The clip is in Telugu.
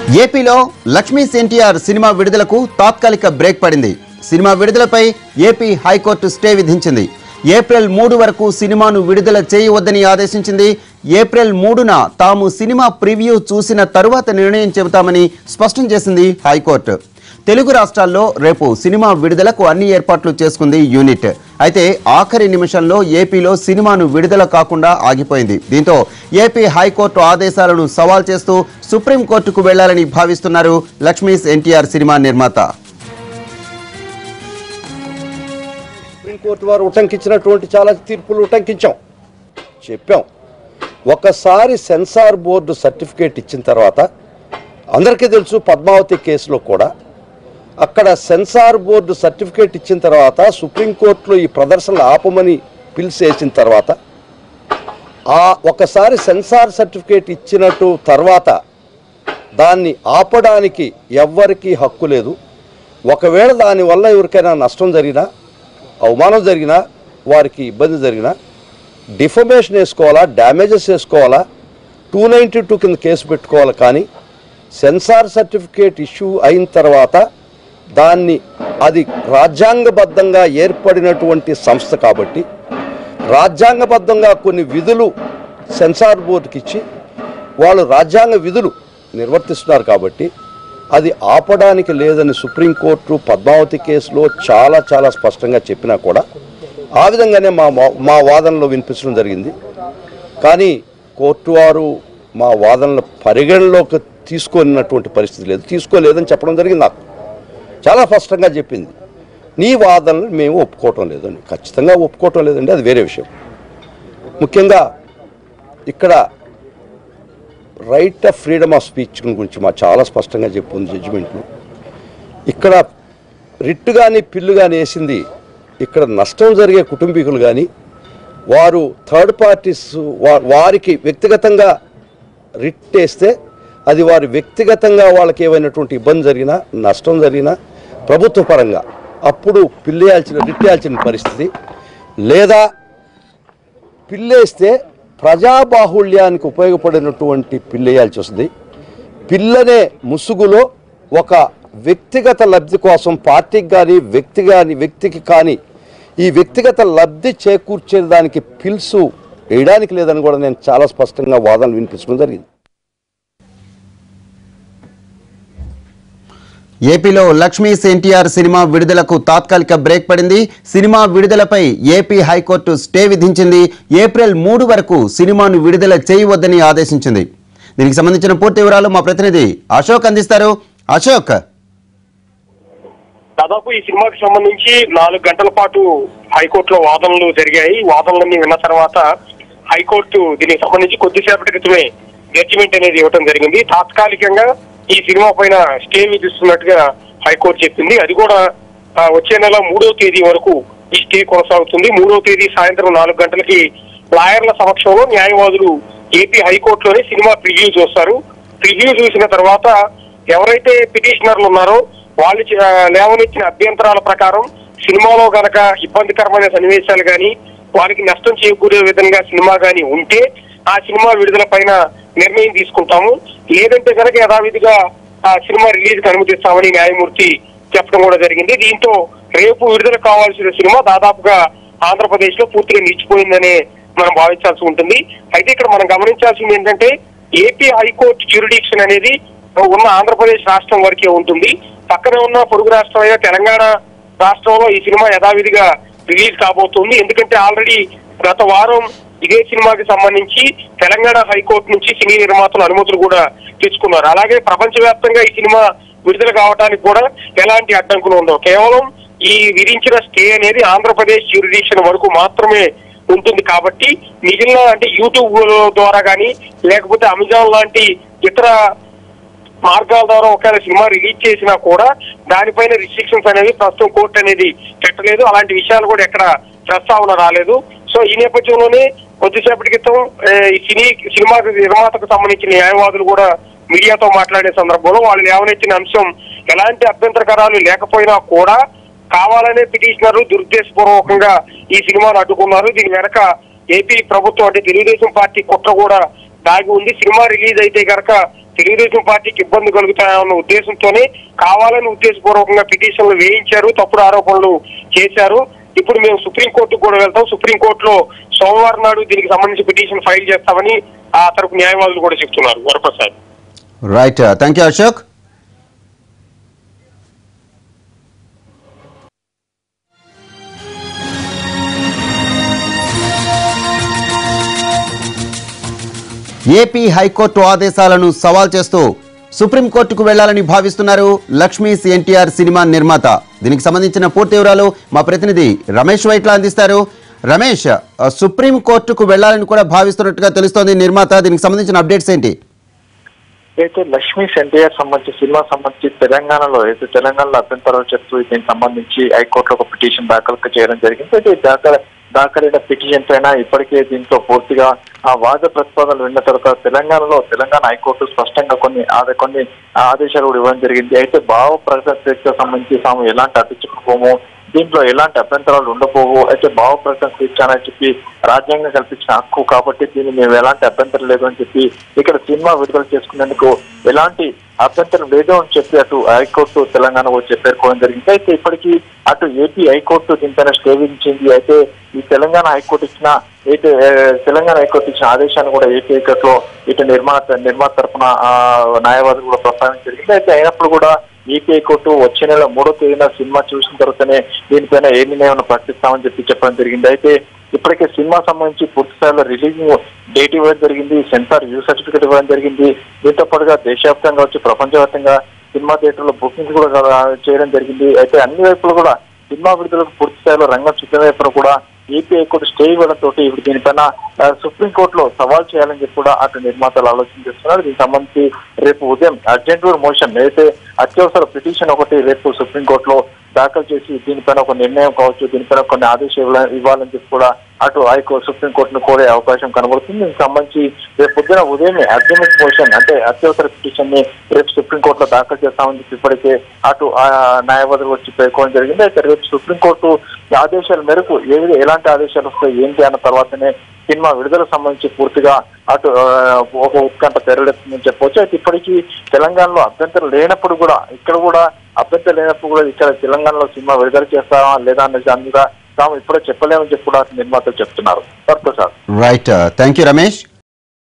ఏపీలో లక్ష్మీస్ ఎన్టీఆర్ సినిమా విడుదలకు తాత్కాలిక బ్రేక్ పడింది సినిమా విడుదలపై ఏపీ హైకోర్టు స్టే విధించింది ఏప్రిల్ మూడు వరకు సినిమాను విడుదల చేయవద్దని ఆదేశించింది ఏప్రిల్ మూడున తాము సినిమా ప్రివ్యూ చూసిన తరువాత నిర్ణయం చెబుతామని స్పష్టం చేసింది హైకోర్టు తెలుగు రాష్ట్రాల్లో రేపు సినిమా విడుదలకు అన్ని ఏర్పాట్లు చేసుకుంది యూనిట్ అయితే ఆఖరి నిమిషంలో ఏపీలో సినిమాను విడుదల కాకుండా ఆగిపోయింది దీంతో ఏపీ హైకోర్టు ఆదేశాలను సవాల్ చేస్తూ సుప్రీంకోర్టుకు వెళ్లాలని భావిస్తున్నారు లక్ష్మీస్ ఎన్టీఆర్ సినిమా నిర్మాత సుప్రీంకోర్టు వారు ఉటంకించినటువంటి చాలా తీర్పులు ఉటంకించాం చెప్పాం ఒకసారి సెన్సార్ బోర్డు సర్టిఫికేట్ ఇచ్చిన తర్వాత అందరికీ తెలుసు పద్మావతి కేసులో కూడా అక్కడ సెన్సార్ బోర్డు సర్టిఫికేట్ ఇచ్చిన తర్వాత సుప్రీంకోర్టులో ఈ ప్రదర్శనలు ఆపమని పిలిచి వేసిన తర్వాత ఆ ఒకసారి సెన్సార్ సర్టిఫికేట్ ఇచ్చినట్టు తర్వాత దాన్ని ఆపడానికి ఎవ్వరికీ హక్కు లేదు ఒకవేళ దానివల్ల ఎవరికైనా నష్టం జరిగినా అవమానం జరిగినా వారికి ఇబ్బంది జరిగినా డిఫమేషన్ వేసుకోవాలా డ్యామేజెస్ వేసుకోవాలా టూ నైంటీ టూ కింద కేసు పెట్టుకోవాలి కానీ సెన్సార్ సర్టిఫికేట్ ఇష్యూ అయిన తర్వాత దాన్ని అది రాజ్యాంగబద్ధంగా ఏర్పడినటువంటి సంస్థ కాబట్టి రాజ్యాంగబద్ధంగా కొన్ని విధులు సెన్సార్ బోర్డుకి ఇచ్చి వాళ్ళు రాజ్యాంగ విధులు నిర్వర్తిస్తున్నారు కాబట్టి అది ఆపడానికి లేదని సుప్రీంకోర్టు పద్మావతి కేసులో చాలా చాలా స్పష్టంగా చెప్పినా కూడా ఆ విధంగానే మా మా వాదనలో వినిపించడం జరిగింది కానీ కోర్టు వారు మా వాదనలు పరిగణలోకి తీసుకున్నటువంటి పరిస్థితి లేదు తీసుకోలేదని చెప్పడం జరిగింది నాకు చాలా స్పష్టంగా చెప్పింది నీ వాదనలు మేము ఒప్పుకోవటం లేదండి ఖచ్చితంగా ఒప్పుకోవటం లేదండి అది వేరే విషయం ముఖ్యంగా ఇక్కడ right of freedom of speech గురించి మా చాలా స్పష్టంగా చెప్పింది జడ్జిమెంట్లో ఇక్కడ రిట్ కానీ పిల్లు కానీ వేసింది ఇక్కడ నష్టం జరిగే కుటుంబీకులు కానీ వారు థర్డ్ పార్టీస్ వా- వారికి వ్యక్తిగతంగా రిట్ వేస్తే అది వారి వ్యక్తిగతంగా వాళ్ళకి ఏమైనటువంటి ఇబ్బంది జరిగినా నష్టం జరిగినా ప్రభుత్వ పరంగా అప్పుడు పిల్లేయాల్సిన రిట్ వేయాల్సిన పరిస్థితి లేదా పిల్లేస్తే ప్రజాబాహుళ్యానికి ఉపయోగపడినటువంటి పిల్లేయాల్సి వస్తుంది పిల్లనే ముసుగులో ఒక వ్యక్తిగత లబ్ధి కోసం పార్టీకి కానీ వ్యక్తి కానీ వ్యక్తికి కానీ ఈ వ్యక్తిగత లబ్ధి చేకూర్చేదానికి పిలుసు వేయడానికి లేదని కూడా నేను చాలా స్పష్టంగా వాదనలు వినిపించడం జరిగింది ఏపీలో లక్ష్మీస్ ఎన్టీఆర్ సినిమా విడుదలకు తాత్కాలిక బ్రేక్ పడింది సినిమా విడుదలపై ఏపీ హైకోర్టు స్టే విధించింది ఏప్రిల్ మూడు వరకు సినిమాను విడుదల చేయవద్దని ఆదేశించింది దీనికి సంబంధించిన పూర్తి వివరాలు మా ప్రతినిధి అశోక్ అందిస్తారు అశోక్ దాదాపు ఈ సినిమాకి సంబంధించి నాలుగు గంటల పాటు హైకోర్టులో వాదనలు జరిగాయి వాదనలన్నీ విన్న తర్వాత హైకోర్టు దీనికి సంబంధించి కొద్దిసేపటి క్రితమే జడ్జిమెంట్ అనేది ఇవ్వడం జరిగింది తాత్కాలికంగా ఈ సినిమా పైన స్టే విధిస్తున్నట్టుగా హైకోర్టు చెప్పింది అది కూడా ఆ, వచ్చే నెల మూడో తేదీ వరకు ఈ స్టే కొనసాగుతుంది మూడో తేదీ సాయంత్రం నాలుగు గంటలకి లాయర్ల సమక్షంలో న్యాయవాదులు ఏపీ హైకోర్టులోనే సినిమా ప్రివ్యూ చూస్తారు ప్రివ్యూ చూసిన తర్వాత ఎవరైతే పిటిషనర్లు ఉన్నారో వాళ్ళు చే- లేవనెచ్చిన అభ్యంతరాల ప్రకారం సినిమాలో గనక ఇబ్బందికరమైన సన్నివేశాలు గాని వారికి నష్టం చేకూరే విధంగా సినిమా గాని ఉంటే ఆ సినిమా విడుదల పైన నిర్ణయం తీసుకుంటాము లేదంటే కనుక యథావిధిగా ఆ సినిమా రిలీజ్ కి అనుమతిస్తామని న్యాయమూర్తి చెప్పడం కూడా జరిగింది దీంతో రేపు విడుదల కావాల్సిన సినిమా దాదాపుగా ఆంధ్రప్రదేశ్ లో పూర్తిగా నిలిచిపోయిందనే మనం భావించాల్సి ఉంటుంది అయితే ఇక్కడ మనం గమనించాల్సింది ఏంటంటే ఏపీ హైకోర్టు జ్యూరిడిక్షన్ అనేది ఉన్న ఆంధ్రప్రదేశ్ రాష్ట్రం వరకే ఉంటుంది పక్కనే ఉన్న పొరుగు రాష్ట్రం అయిన తెలంగాణ రాష్ట్రంలో ఈ సినిమా యథావిధిగా రిలీజ్ కాబోతుంది ఎందుకంటే ఆల్రెడీ గత వారం ఇదే సినిమాకి సంబంధించి తెలంగాణ హైకోర్టు నుంచి సినీ నిర్మాతలు అనుమతులు కూడా తెచ్చుకున్నారు అలాగే ప్రపంచవ్యాప్తంగా ఈ సినిమా విడుదల కావడానికి కూడా ఎలాంటి అడ్డంకులు ఉండవు కేవలం ఈ విధించిన స్టే అనేది ఆంధ్రప్రదేశ్ జ్యూరిడిక్షన్ వరకు మాత్రమే ఉంటుంది కాబట్టి మిగిలిన అంటే యూట్యూబ్ ద్వారా కానీ లేకపోతే అమెజాన్ లాంటి ఇతర మార్గాల ద్వారా ఒకవేళ సినిమా రిలీజ్ చేసినా కూడా దానిపైన రిస్ట్రిక్షన్స్ అనేవి ప్రస్తుతం కోర్టు అనేది పెట్టలేదు అలాంటి విషయాలు కూడా ఎక్కడ ప్రస్తావన రాలేదు సో ఈ నేపథ్యంలోనే కొద్దిసేపటి క్రితం ఏ, ఈ సినీ సినిమా నిర్మాతకు సంబంధించిన న్యాయవాదులు కూడా మీడియాతో మాట్లాడే సందర్భంలో వాళ్ళు లేవనెత్తిన అంశం ఎలాంటి అభ్యంతరకరాలు లేకపోయినా కూడా కావాలనే పిటిషనర్లు దురుద్దేశపూర్వకంగా ఈ సినిమాను అడ్డుకున్నారు దీని వెనక ఏపీ ప్రభుత్వం అంటే తెలుగుదేశం పార్టీ కుట్ర కూడా దాగి ఉంది సినిమా రిలీజ్ అయితే గనక తెలుగుదేశం పార్టీకి ఇబ్బంది కలుగుతాయన్న ఉద్దేశంతోనే కావాలని ఉద్దేశపూర్వకంగా పిటిషన్లు వేయించారు తప్పుడు ఆరోపణలు చేశారు ఇప్పుడు మేము సుప్రీంకోర్టుకు కూడా వెళ్తాం సుప్రీంకోర్టులో సోమవారం నాడు దీనికి సంబంధించి పిటిషన్ ఫైల్ చేస్తామని ఆ తరపు న్యాయవాదులు కూడా చెప్తున్నారు Varaprasad right thank you Ashok AP high court ఆదేశాలను సవాల్ చేస్తూ సుప్రీంకోర్టుకు వెళ్లాలని భావిస్తున్నారు లక్ష్మీస్ ఎన్టీఆర్ సినిమా నిర్మాత దీనికి సంబంధించిన పూర్తి వివరాలు మా ప్రతినిధి రమేష్ వైట్ల అందిస్తారు రమేష్ ఆ, సుప్రీంకోర్టుకు వెళ్లాలని కూడా భావిస్తున్నట్టుగా తెలుస్తోంది నిర్మాత దీనికి సంబంధించిన అప్డేట్స్ ఏంటి అయితే లక్ష్మీ ఎన్టీఆర్ సంబంధించి సినిమా సంబంధించి తెలంగాణలో అయితే తెలంగాణలో అభ్యంతరాలు చెప్తూ దీనికి సంబంధించి హైకోర్టులో ఒక పిటిషన్ దాఖలు చేయడం జరిగింది అయితే ఈ దాఖలు దాఖలైన పిటిషన్ పైన ఇప్పటికే దీంట్లో పూర్తిగా ఆ వాద ప్రతిపాదనలు విన్న తర్వాత తెలంగాణలో తెలంగాణ హైకోర్టు స్పష్టంగా కొన్ని ఆద- కొన్ని ఆదేశాలు కూడా ఇవ్వడం జరిగింది అయితే భావ ప్రకటన స్వేచ్ఛకు సంబంధించి తాము ఎలాంటి అడ్డు దీంట్లో ఎలాంటి అభ్యంతరాలు ఉండబోవు అయితే భావ ప్రకటన స్వేచ్ఛ అని చెప్పి రాజ్యాంగం కల్పించిన హక్కు కాబట్టి దీన్ని మేము ఎలాంటి అభ్యంతరం లేదు అని చెప్పి ఇక్కడ సినిమా విడుదల చేసుకునేందుకు ఎలాంటి అభ్యంతరం లేదు అని చెప్పి అటు హైకోర్టు తెలంగాణ వచ్చి పేర్కోవడం జరిగింది అయితే ఇప్పటికీ అటు ఏపీ హైకోర్టు దీనిపైన స్టే విధించింది అయితే ఈ తెలంగాణ హైకోర్టు ఇచ్చిన అయితే ఆ, తెలంగాణ హైకోర్టు ఇచ్చిన ఆదేశాన్ని కూడా ఏపీ హైకోర్టులో ఇటు నిర్మాత నిర్మాత తరఫున న్యాయవాదులు కూడా ప్రస్తావించడం జరిగింది అయితే అయినప్పుడు కూడా ఏపీ హైకోర్టు వచ్చే నెల మూడో తేదీన సినిమా చూసిన తర్వాతనే దీనిపైన ఏ నిర్ణయం ప్రకటిస్తామని చెప్పి చెప్పడం జరిగింది అయితే ఇప్పటికే సినిమా సంబంధించి పూర్తి స్థాయిలో రిలీజింగ్ డేట్ ఇవ్వడం జరిగింది సెన్సార్ యూ సర్టిఫికేట్ ఇవ్వడం జరిగింది దీంతో పాటుగా దేశవ్యాప్తంగా వచ్చి ప్రపంచవ్యాప్తంగా సినిమా థియేటర్లో బుకింగ్స్ కూడా గా- చేయడం జరిగింది అయితే అన్ని వైపులు కూడా సినిమా విడుదలకు పూర్తి స్థాయిలో రంగం సిద్ధమైనప్పుడు కూడా ఏపీ హైకోర్టు స్టే ఇవ్వడంతో ఇప్పుడు దీనిపైన ఆ, సుప్రీంకోర్టులో సవాల్ చేయాలని చెప్పి కూడా అటు నిర్మాతలు ఆలోచన చేస్తున్నారు దీనికి సంబంధించి రేపు ఉదయం అర్జెంట్ మోషన్ అయితే అత్యవసర పిటిషన్ ఒకటి రేపు సుప్రీంకోర్టులో దాఖలు చేసి దీనిపైన ఒక నిర్ణయం కావచ్చు దీనిపైన కొన్ని ఆదేశాలు ఇవ్వాలని- ఇవ్వాలని చెప్పి కూడా అటు హైకోర్టు సుప్రీంకోర్టును కోరే అవకాశం కనబడుతుంది దీనికి సంబంధించి రేపు పొద్దున ఉదయం అర్జెంట్ మోషన్ అంటే అత్యవసర పిటిషన్ ని రేపు సుప్రీంకోర్టులో దాఖలు చేస్తామని చెప్పి ఇప్పటికే అటు ఆ న్యాయవాదులు వచ్చి పేర్కోవడం జరిగింది అయితే రేపు సుప్రీంకోర్టు ఆదేశాల మేరకు ఏ విధ- ఎలాంటి ఆదేశాలు వస్తాయి ఏంటి అన్న తర్వాతనే సినిమా విడుదల సంబంధించి పూర్తిగా అటు ఆ, ఒక ఉత్కంఠ తెరలేస్తుందని చెప్పవచ్చు అయితే ఇప్పటికీ తెలంగాణలో అభ్యంతరం లేనప్పుడు కూడా ఇక్కడ కూడా అభ్యంతరం లేనప్పుడు కూడా ఇక్కడ తెలంగాణలో సినిమా విడుదల చేస్తామా లేదా అనే దాని మీద తాము ఇప్పుడే చెప్పలేమని చెప్పి కూడా నిర్మాతలు చెప్తున్నారు sir right thank you Ramesh